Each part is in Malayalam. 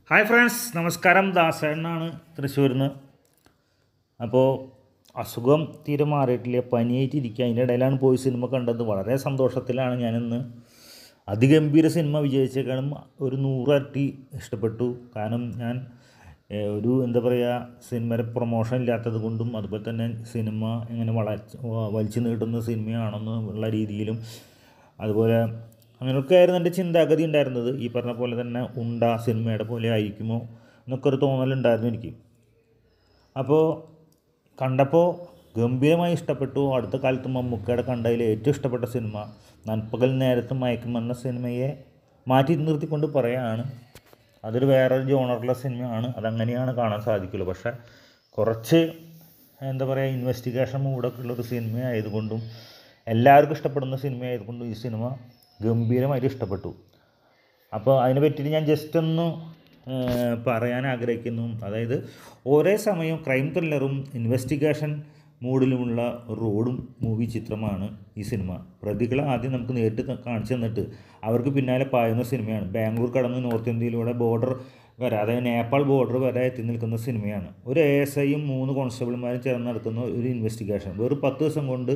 ഹായ് ഫ്രണ്ട്സ് നമസ്കാരം ദാസേണ്ണാണ് തൃശ്ശൂരിൽ നിന്ന് അപ്പോൾ അസുഖം തീരെ മാറിയിട്ടില്ല പനിയായിട്ടിരിക്കുക അതിൻ്റെ ഇടയിലാണ് പോയി സിനിമ കണ്ടത് വളരെ സന്തോഷത്തിലാണ് ഞാനിന്ന് അതിഗംഭീര സിനിമ വിജയിച്ചേക്കാളും ഒരു നൂറരട്ടി ഇഷ്ടപ്പെട്ടു കാരണം ഞാൻ ഏഹ്, ഒരു എന്താ പറയുക സിനിമയുടെ പ്രൊമോഷൻ ഇല്ലാത്തത് കൊണ്ടും അതുപോലെ തന്നെ സിനിമ ഇങ്ങനെ വളച്ച് വലിച്ചു നീട്ടുന്ന സിനിമയാണെന്ന് ഉള്ള രീതിയിലും അതുപോലെ അങ്ങനെയൊക്കെ ആയിരുന്നു എൻ്റെ ചിന്താഗതി ഉണ്ടായിരുന്നത് ഈ പറഞ്ഞ പോലെ തന്നെ ഉണ്ട സിനിമയുടെ പോലെ ആയിരിക്കുമോ എന്നൊക്കെ ഒരു തോന്നലുണ്ടായിരുന്നു എനിക്ക് അപ്പോൾ കണ്ടപ്പോൾ ഗംഭീരമായി ഇഷ്ടപ്പെട്ടു അടുത്ത കാലത്ത് മമ്മൂക്കയുടെ കണ്ടതിൽ ഏറ്റവും ഇഷ്ടപ്പെട്ട സിനിമ നൻപകൽ നേരത്ത് മയക്കം എന്ന സിനിമയെ മാറ്റി നിർത്തിക്കൊണ്ട് പറയുകയാണ് അതൊരു വേറൊരു ജോണറുള്ള സിനിമയാണ് അതങ്ങനെയാണ് കാണാൻ സാധിക്കുള്ളൂ പക്ഷേ കുറച്ച് എന്താ പറയുക ഇൻവെസ്റ്റിഗേഷൻ മൂഡൊക്കെ ഉള്ളൊരു സിനിമ ആയതുകൊണ്ടും എല്ലാവർക്കും ഇഷ്ടപ്പെടുന്ന സിനിമ ആയതുകൊണ്ടും ഈ സിനിമ ഗംഭീരമായിട്ട് ഇഷ്ടപ്പെട്ടു അപ്പോൾ അതിനെ പറ്റിയിട്ട് ഞാൻ ജസ്റ്റ് ഒന്ന് ഏഹ്, പറയാൻ ആഗ്രഹിക്കുന്നു അതായത് ഒരേ സമയം ക്രൈം ത്രില്ലറും ഇൻവെസ്റ്റിഗേഷൻ മൂഡിലുമുള്ള റോഡും മൂവി ചിത്രമാണ് ഈ സിനിമ പ്രതികളെ ആദ്യം നമുക്ക് നേരിട്ട് ത- കാണിച്ചു തന്നിട്ട് അവർക്ക് പിന്നാലെ പായുന്ന സിനിമയാണ് ബാംഗ്ലൂർ കടന്ന് നോർത്ത് ഇന്ത്യയിലൂടെ ബോർഡർ വരെ അതായത് നേപ്പാൾ ബോർഡർ വരെ എത്തി നിൽക്കുന്ന സിനിമയാണ് ഒരു എ എസ് ഐയും മൂന്ന് കോൺസ്റ്റബിൾമാരും ചേർന്ന് നടത്തുന്ന ഒരു ഇൻവെസ്റ്റിഗേഷൻ വെറും പത്ത് ദിവസം കൊണ്ട്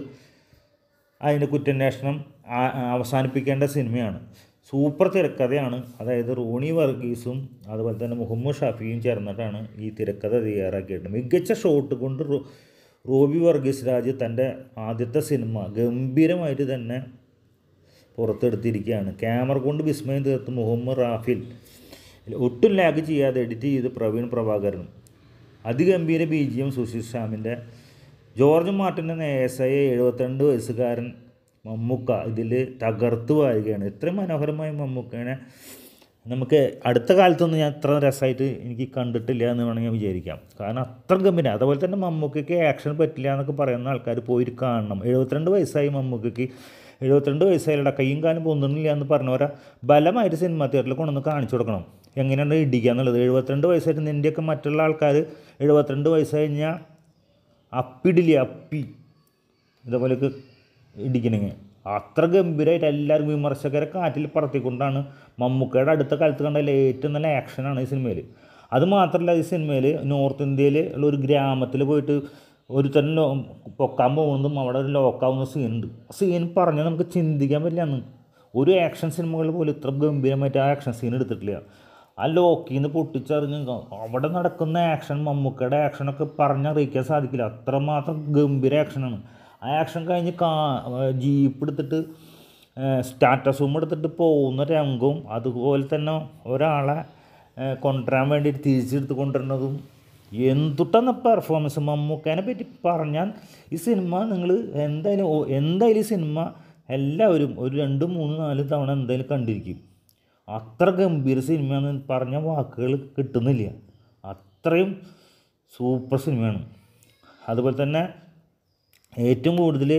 അതിൻ്റെ കുറ്റാന്വേഷണം ആ- അവസാനിപ്പിക്കേണ്ട സിനിമയാണ് സൂപ്പർ തിരക്കഥയാണ് അതായത് റോണി വർഗീസും അതുപോലെ തന്നെ മുഹമ്മദ് ഷാഫിയും ചേർന്നിട്ടാണ് ഈ തിരക്കഥ തയ്യാറാക്കിയിട്ട് മികച്ച ഷോട്ട് കൊണ്ട് റോ- റോബി വർഗീസ് രാജ് തൻ്റെ ആദ്യത്തെ സിനിമ ഗംഭീരമായിട്ട് തന്നെ പുറത്തെടുത്തിരിക്കുകയാണ് ക്യാമറ കൊണ്ട് വിസ്മയം തീർത്ത് മുഹമ്മദ് റാഫിൽ ഒട്ടും ലാഗ് ചെയ്യാതെ എഡിറ്റ് ചെയ്ത് പ്രവീൺ പ്രഭാകരൻ അതിഗംഭീര ബി ജി എം സുശീൽ ശ്യാമിൻ്റെ ജോർജ് മാർട്ടിൻ്റെ എസ് ഐ എഴുപത്തിരണ്ട് വയസ്സുകാരൻ മമ്മൂക്ക ഇതിൽ തകർത്ത് വാരുകയാണ് ഇത്രയും മനോഹരമായ മമ്മൂക്കനെ നമുക്ക് അടുത്ത കാലത്തൊന്നും ഞാൻ ഇത്ര രസമായിട്ട് എനിക്ക് കണ്ടിട്ടില്ല എന്ന് വേണമെങ്കിൽ വിചാരിക്കാം കാരണം അത്ര ഗംഭീരം അതുപോലെ തന്നെ മമ്മൂക്കയ്ക്ക് ആക്ഷൻ പറ്റില്ല എന്നൊക്കെ പറയുന്ന ആൾക്കാർ പോയിട്ട് കാണണം എഴുപത്തിരണ്ട് വയസ്സായി മമ്മൂക്കയ്ക്ക് എഴുപത്തിരണ്ട് വയസ്സായില്ല കയ്യും കാലും പൊന്നുന്നില്ല എന്ന് പറഞ്ഞവരെ ബലമായിട്ട് സിനിമ തിയേറ്ററിൽ കൊണ്ടുവന്ന് കാണിച്ചു കൊടുക്കണം എങ്ങനെയാണ് ഇടിക്കുക എന്നുള്ളത് എഴുപത്തിരണ്ട് വയസ്സായിട്ട് നിൻ്റെയൊക്കെ മറ്റുള്ള ആൾക്കാർ എഴുപത്തിരണ്ട് വയസ്സ് കഴിഞ്ഞാൽ അപ്പിടില്ലേ അപ്പി ഇതേപോലെയൊക്കെ ഇടിക്കണെങ്കിൽ അത്ര ഗംഭീരമായിട്ട് എല്ലാവരും വിമർശകരെ കാറ്റിൽ പറത്തിക്കൊണ്ടാണ് മമ്മൂക്കയുടെ അടുത്ത കാലത്ത് കണ്ടതിൽ ഏറ്റവും നല്ല ആക്ഷനാണ് ഈ സിനിമയിൽ അത് മാത്രമല്ല ഈ സിനിമയിൽ നോർത്ത് ഇന്ത്യയിൽ ഉള്ള ഒരു ഗ്രാമത്തിൽ പോയിട്ട് ഒരുത്തരം ലോ പൊക്കാൻ പോകുന്നതും അവിടെ ഒരു ലോക്കാവുന്ന സീനുണ്ട് ആ സീൻ പറഞ്ഞാൽ നമുക്ക് ചിന്തിക്കാൻ പറ്റില്ല അന്ന് ഒരു ആക്ഷൻ സിനിമകൾ പോലും ഇത്ര ഗംഭീരമായിട്ട് ആ ആക്ഷൻ സീൻ എടുത്തിട്ടില്ല ആ ലോക്കിൽ നിന്ന് പൊട്ടിച്ചറിഞ്ഞ് അവിടെ നടക്കുന്ന ആക്ഷൻ മമ്മൂക്കയുടെ ആക്ഷനൊക്കെ പറഞ്ഞറിയിക്കാൻ സാധിക്കില്ല അത്രമാത്രം ഗംഭീര ആക്ഷനാണ് ആ ആക്ഷൻ കഴിഞ്ഞ് കാ ജീപ്പ് എടുത്തിട്ട് സ്റ്റാറ്റസ് റൂം എടുത്തിട്ട് പോകുന്ന രംഗവും അതുപോലെ തന്നെ ഒരാളെ ഏഹ്, കൊണ്ടുവരാൻ വേണ്ടിയിട്ട് തിരിച്ചെടുത്ത് കൊണ്ടുവരുന്നതും എന്തുട്ടാണ് പെർഫോമൻസ് മമ്മൂക്കേനെ പറ്റി പറഞ്ഞാൽ ഈ സിനിമ നിങ്ങൾ എന്തായാലും ഓ- എന്തായാലും ഈ സിനിമ എല്ലാവരും ഒരു രണ്ട് മൂന്ന് നാല് തവണ എന്തായാലും കണ്ടിരിക്കും അത്ര ഗംഭീര സിനിമയാണെന്ന് പറഞ്ഞ വാക്കുകൾ കിട്ടുന്നില്ല അത്രയും സൂപ്പർ സിനിമയാണ് അതുപോലെ തന്നെ ഏറ്റവും കൂടുതൽ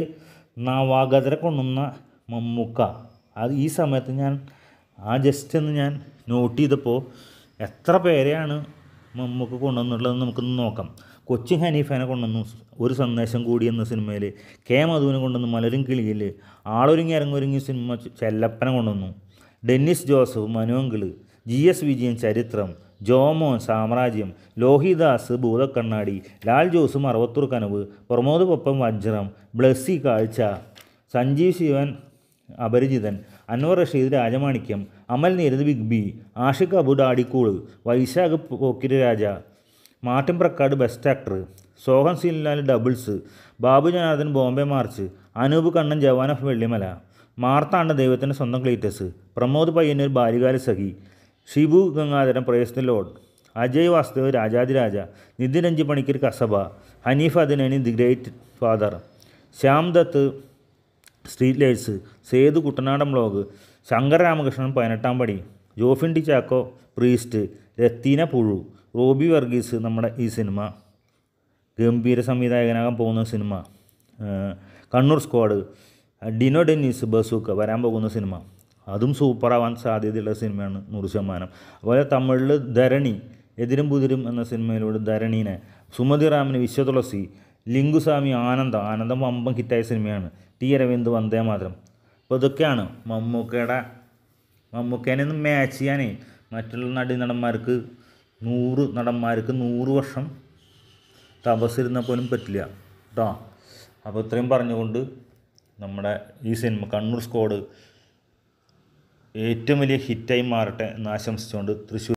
നവാഗതരെ കൊണ്ടുവന്ന മമ്മൂക്ക അത് ഈ സമയത്ത് ഞാൻ ആ ജസ്റ്റ് ഒന്ന് ഞാൻ നോട്ട് ചെയ്തപ്പോൾ എത്ര പേരെയാണ് മമ്മൂക്ക കൊണ്ടുവന്നുള്ളതെന്ന് നമുക്കൊന്ന് നോക്കാം കൊച്ചിൻ ഹനീഫാനെ കൊണ്ടുവന്നു ഒരു സന്ദേശം കൂടി എന്ന സിനിമയിൽ കെ മധുവിനെ കൊണ്ടുവന്നു മലരും കിളിയിൽ ആളൊരുങ്ങി ഇറങ്ങൊരുങ്ങി സിനിമ ചെ- ചെല്ലപ്പനെ കൊണ്ടുവന്നു ഡെന്നിസ് ജോസഫ് മനുവങ്കിള് ജി എസ് വിജയൻ ചരിത്രം ജോമോൻ സാമ്രാജ്യം ലോഹിദാസ് ഭൂതക്കണ്ണാടി ലാൽ ജോസ് അറുപത്തൂർ കനവ് പ്രമോദ് പൊപ്പം വജ്രം Blessy Kazhcha Sanjeev Sivan Aparichithan Anwar Rasheed Rajamanikyam Amal Neerad big B Aashiq Abu daddy cool Vysakh Pokkiri Raja Martin Prakkat best actor Sohan Seenulal doubles Babu Janardhan Bombay March Anoop Kannan Jawan of Vellimala Marthanda ദൈവത്തിൻ്റെ സ്വന്തം Cleetus Pramod Payyanur Balyakala Sakhi Shibu Gangadharan praise the lord Ajai Vasudev Rajadhiraja Nithin Renji Panicker Kasaba Haneef Adeni the great father Shyam Dutt street lights Sethu Kuttanadan blog Shankar Ramakrishnan പതിനെട്ടാം പടി ജോഫിൻ ടി ചാക്കോ പ്രീസ്റ്റ് രത്തീന പുഴു റോബി വർഗീസ് നമ്മുടെ ഈ സിനിമ ഗംഭീര സംവിധായകനാകാൻ പോകുന്ന സിനിമ ഏഹ് കണ്ണൂർ സ്ക്വാഡ് ഡിനോ ഡെന്നീസ് ബസൂക്ക വരാൻ പോകുന്ന സിനിമ അതും സൂപ്പറാവാൻ സാധ്യതയുള്ള സിനിമയാണ് നൂറ് ശതമാനം അതുപോലെ തമിഴിൽ ധരണി എതിരും പുതിരും എന്ന സിനിമയിലൂടെ ധരണീനെ സുമതി റാമിന് വിശ്വതുളസി ലിംഗുസ്വാമി ആനന്ദം ആനന്ദം വമ്പം ഹിറ്റായ സിനിമയാണ് ടി അരവിന്ദ് വന്ദേ മാതരം അപ്പോൾ ഇതൊക്കെയാണ് മമ്മൂക്കയുടെ മമ്മൂക്കേനെ ഒന്ന് മാച്ച് ചെയ്യാനേ മറ്റുള്ള നടീനടന്മാർക്ക് നൂറ് നടന്മാർക്ക് നൂറ് വർഷം തപസ്സിരുന്നാൽ പോലും പറ്റില്ല കേട്ടോ അപ്പോൾ ഇത്രയും പറഞ്ഞുകൊണ്ട് നമ്മുടെ ഈ സിനിമ കണ്ണൂർ സ്ക്വാഡ് ഏറ്റവും വലിയ ഹിറ്റായി മാറട്ടെ എന്ന് ആശംസിച്ചുകൊണ്ട് തൃശ്ശൂർ